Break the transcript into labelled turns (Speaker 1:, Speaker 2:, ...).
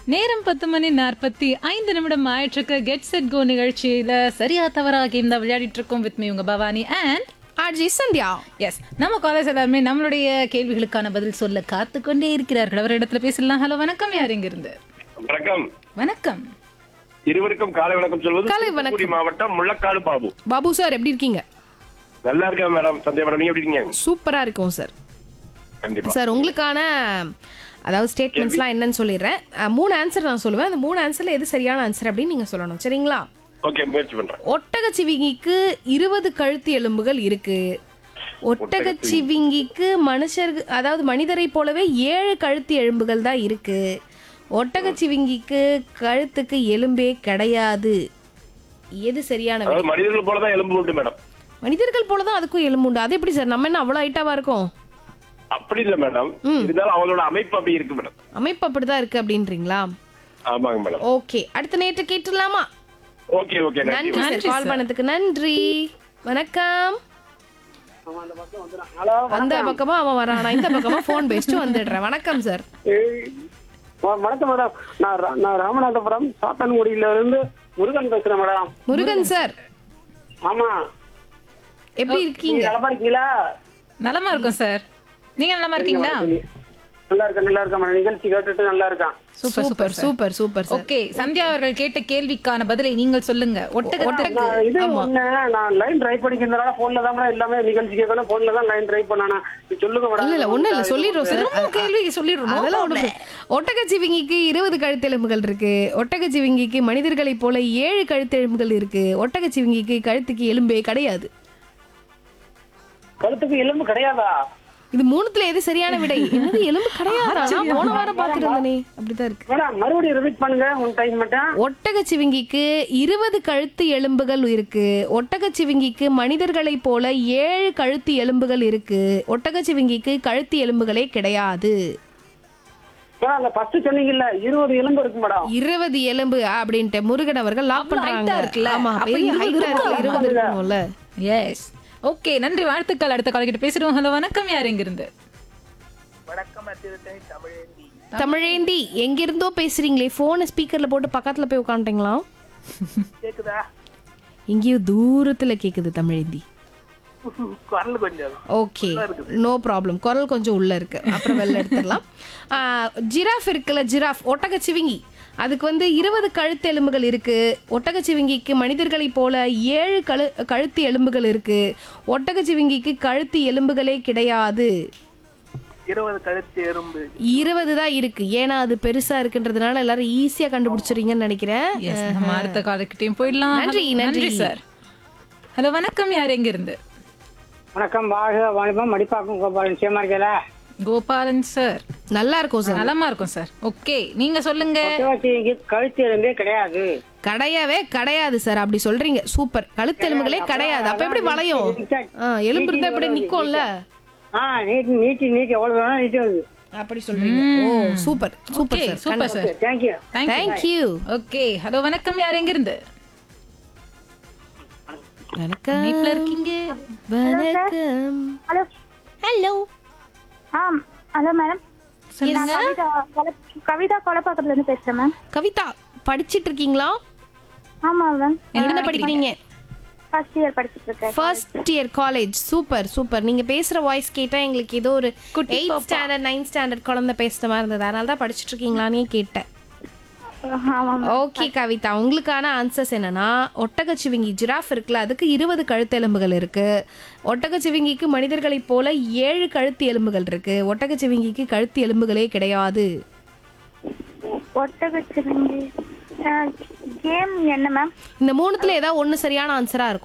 Speaker 1: நேரம் பத்து மணி நாற்பத்தி ஐந்து நிமிடம் ஆயிற்றுக்கு கெட் செட் கோ நிகழ்ச்சியில சரியா தவறா கேம் தான் விளையாடிட்டு இருக்கோம் வித் மீ உங்க Bhavani and
Speaker 2: RJ Sandhya
Speaker 1: yes நம்ம காலேஜ் எல்லாருமே நம்மளுடைய கேள்விகளுக்கான பதில் சொல்ல காத்து கொண்டே இருக்கிறார்கள் அவர் இடத்துல பேசலாம் ஹலோ வணக்கம் யார் இங்க இருந்து
Speaker 3: வணக்கம்
Speaker 1: வணக்கம்
Speaker 3: இருவருக்கும் காலை வணக்கம் சொல்வது
Speaker 2: காலை வணக்கம்.
Speaker 3: தூத்துக்குடி மாவட்டம் முள்ளக்காடு பாபு
Speaker 2: பாபு சார் எப்படி இருக்கீங்க
Speaker 3: நல்லா இருக்கேன் மேடம் சந்தியா மேடம் நீங்க எப்படி இருக்கீங்க
Speaker 2: சூப்பரா இருக்கும் சார்
Speaker 3: கண்டிப்பா
Speaker 2: சார் உங்களுக்கான அதாவது ஸ்டேட்மெண்ட்ஸ்லாம் என்னன்னு சொல்லிடுறேன் அஹ், மூணு ஆன்சர் நான் சொல்லுவேன் அந்த மூணு ஆன்சர்ல எது சரியான ஆன்சர் அப்படின்னு நீங்க சொல்லணும் சரிங்களா
Speaker 3: ஓகே முயற்சி பண்றேன்
Speaker 2: ஒட்டகச்சிவிங்கிக்கு இருபது கழுத்து எலும்புகள் இருக்கு ஒட்டகச்சிவிங்கிக்கு மனுஷர் அதாவது மனிதரை போலவே ஏழு கழுத்து எலும்புகள் தான் இருக்கு ஒட்டகச்சிவிங்கிக்கு கழுத்துக்கு எலும்பே கிடையாது எது சரியான விடை?
Speaker 3: அதாவது மனிதர்கள் போலதான் எலும்பு உண்டு மேடம்
Speaker 2: மனிதர்கள் போல தான் அதுக்கும் எலும்பு உண்டு அது எப்படி சார் நம்ம என்ன அவ்வளோ ஹைட்டாவா இருக்கும்
Speaker 3: அப்படி இல்ல மேடம் இருந்தாலும் அவங்களோட அமைப்பு அப்படி இருக்கு மேடம்
Speaker 2: அமைப்பு அப்படிதான் இருக்கு அப்படின்றீங்களா
Speaker 3: ஆமாங்க மேடம்
Speaker 2: ஓகே அடுத்த நேற்று கேட்டுடலாமா
Speaker 3: ஓகே ஓகே நன்றி
Speaker 2: நன்றி சார் கால் பண்ணதுக்கு நன்றி வணக்கம் அந்த பக்கமா அவன் வரானா இந்த பக்கமா போன் பேசிட்டு வந்துடுறேன் வணக்கம் சார்
Speaker 4: ஏய், வ- வணக்கம் மேடம் நான் ரா- நான் ராமநாதபுரம் சாத்தான்குடியில இருந்து முருகன் பேசுறேன் மேடம்
Speaker 2: முருகன் சார்
Speaker 4: ஆமா
Speaker 2: எப்படி
Speaker 4: நீங்க
Speaker 2: இருக்கீங்க
Speaker 4: நலமா இருக்கீங்களா
Speaker 1: நலமா இருக்கும் சார் நீங்க நலமா இருக்கீங்களா
Speaker 4: நல்லா இருக்கேன் நல்லா இருக்கேன் மேடம் நிகழ்ச்சி கேட்டுட்டு நல்லா இருக்கேன்
Speaker 1: super
Speaker 2: super super super sir
Speaker 1: okay Sandhya அவர்கள் கேட்ட கேள்விக்கான பதிலை நீங்கள் சொல்லுங்க ஒட்டகத்திற்கு
Speaker 4: நான் இது ஒண்ணு நான் லைன் ட்ரை பண்ணிக்கிறதுனால போன்ல தான் மேடம் எல்லாமே நிகழ்ச்சி கேட்கணும் போன்ல தான் லைன் ட்ரை பண்ணானா சொல்லுங்க மேடம்
Speaker 2: இல்ல இல்ல ஒண்ணும் இல்ல சொல்லிடுறோம் சார்
Speaker 1: திரும்ப கேள்வி சொல்லிடுறோம்
Speaker 2: அதெல்லாம் ஒண்ணு ஒட்டகச்சிவிங்கிக்கு இருபது கழுத்தெலும்புகள் இருக்கு ஒட்டகச்சிவிங்கிக்கு மனிதர்களைப் போல ஏழு கழுத்தெலும்புகள் இருக்கு ஒட்டகச்சிவிங்கிக்கு கழுத்துக்கு எலும்பே கிடையாது
Speaker 4: கழுத்துக்கு எலும்பு கிடையாதா
Speaker 2: இது மூணுத்துல எது சரியான விடை என்னது எலும்பு கிடையாதா நான் போன வாரம் பாத்துட்டு இருந்தேனே அப்படிதான் இருக்கு
Speaker 4: மேடம் மறுபடியும் ரிப்பீட் பண்ணுங்க உன் டைம் மட்டும்
Speaker 2: ஒட்டகச்சிவிங்கிக்கு இருபது கழுத்து எலும்புகள் இருக்கு ஒட்டகச்சிவிங்கிக்கு மனிதர்களைப் போல ஏழு கழுத்து எலும்புகள் இருக்கு ஒட்டகச்சிவிங்கிக்கு கழுத்து எலும்புகளே கிடையாது
Speaker 4: மேடம் அந்த ஃபர்ஸ்ட் சொன்னீங்கல்ல இருபது எலும்பு இருக்கு மேடம்
Speaker 2: இருபது எலும்பு அப்படின்ட்டு முருகன் அவர்கள் லாக்
Speaker 1: அவ்வளவு height ஆ
Speaker 2: பண்றாங்க
Speaker 1: இருக்குல்ல?
Speaker 2: ஆமா
Speaker 1: அப்ப
Speaker 2: பெரிய
Speaker 1: இருபது
Speaker 2: height ஆ இருக்கு
Speaker 1: இருக்கும்.
Speaker 2: இருபது இருக்கணும்ல
Speaker 1: எஸ் ஓகே நன்றி வாழ்த்துக்கள் அடுத்த கால் கிட்ட பேசிடுவோம் ஹலோ வணக்கம் யார் இங்க இருந்து
Speaker 2: தமிழேந்தி எங்கிருந்தோ பேசுறீங்களே போனை ஸ்பீக்கர்ல போட்டு பக்கத்துல போய் உட்காந்துட்டீங்களா
Speaker 4: கேக்குதா
Speaker 2: எங்கேயோ தூரத்துல கேக்குது தமிழேந்தி
Speaker 4: குரல் கொஞ்சம்
Speaker 2: ஓகே நோ ப்ராப்ளம் குரல் கொஞ்சம் உள்ள இருக்கு அப்புறம் வெளில எடுத்துடலாம் ஜிராஃப் இருக்குல்ல ஜிராஃப் ஒட்டகச்சிவிங்கி அதுக்கு வந்து இருபது கழுத்து எலும்புகள் இருக்கு ஒட்டகச்சிவிங்கிக்கு மனிதர்களைப் போல ஏழு கழு கழுத்து எலும்புகள் இருக்கு ஒட்டகச்சிவிங்கிக்கு கழுத்து எலும்புகளே கிடையாது
Speaker 4: இருபது கழுத்து எறும்பு
Speaker 2: இருபது தான் இருக்கு ஏன்னா அது பெருசா இருக்குன்றதுனால எல்லாரும் ஈஸியா கண்டுபிடிச்சிருங்கன்னு நினைக்கிறேன்
Speaker 1: எஸ் நம்ம அடுத்த காலக்கிட்டையும் போயிடலாம்
Speaker 2: நன்றி, நன்றி.
Speaker 1: சார் ஹலோ வணக்கம் யார் எங்க இருந்து
Speaker 4: வணக்கம் வாழ்க வாணிபம் மடிப்பாக்கம் கோபாலன் நிச்சயமா இருக்கல
Speaker 1: கோபாலன் சார்
Speaker 2: நல்லா இருக்கும் சார்
Speaker 1: நலமா இருக்கும் சார் ஓகே நீங்க சொல்லுங்க
Speaker 4: கழுத்து எலும்பே கிடையாது
Speaker 2: கிடையவே கிடையாது சார் அப்படி சொல்றீங்க சூப்பர் கழுத்து எலும்புகளே கிடையாது அப்ப எப்படி வளையும் ஆ, எலும்பு இருந்தா எப்படி நிக்கும்ல
Speaker 4: ஆ நீட்டி நீட்டி நீட்டி எவ்வளவு வேணா நீட்டி வருது
Speaker 2: அப்படி சொல்றீங்க oh super super
Speaker 1: okay
Speaker 2: sir
Speaker 1: super sir
Speaker 4: thank you
Speaker 2: thank you
Speaker 1: okay hello வணக்கம் யார் எங்க இருந்து
Speaker 2: வணக்கம்
Speaker 1: வீட்ல இருக்கீங்க
Speaker 2: வணக்கம்
Speaker 5: ஹலோ
Speaker 2: ஹலோ
Speaker 5: ஆ ஹலோ மேடம்
Speaker 1: சொல்லுங்க
Speaker 5: கவிதா கொல- கவிதா கொலப்பாக்கத்துல இருந்து பேசுறேன் மேம்
Speaker 2: கவிதா படிச்சிட்டு இருக்கீங்களா
Speaker 5: ஆமா மேம்
Speaker 2: என்ன படிக்கிறீங்க
Speaker 5: ஃபர்ஸ்ட் இயர் படிச்சிட்டு இருக்கேன்
Speaker 2: first year college super super நீங்க பேசுற வாய்ஸ் கேட்டா எங்களுக்கு ஏதோ ஒரு எயிட் ஸ்டாண்டர்ட் நைன்த் ஸ்டாண்டர்ட் குழந்தை பேசுற மாதிரி இருந்தது அதனால தான் படிச்சிட்டு இருக்கீங்களானே கேட்டேன்
Speaker 5: ஆமா மேம்
Speaker 2: ஓகே கவிதா உங்களுக்கான ஆன்சர்ஸ் என்னன்னா ஒட்டகச்சிவிங்கி ஜிராஃப் இருக்குல்ல அதுக்கு இருபது கழுத்து எலும்புகள் இருக்கு ஒட்டகச்சிவிங்கிக்கு மனிதர்களைப் போல ஏழு கழுத்து எலும்புகள் இருக்கு ஒட்டகச்சிவிங்கிக்கு கழுத்து எலும்புகளே கிடையாது
Speaker 5: ஒட்டகச்சிவிங்கி கேம் என்ன மேம்
Speaker 2: இந்த மூணுத்துல ஏதாவது ஒண்ணு சரியான ஆன்சரா இருக்கும்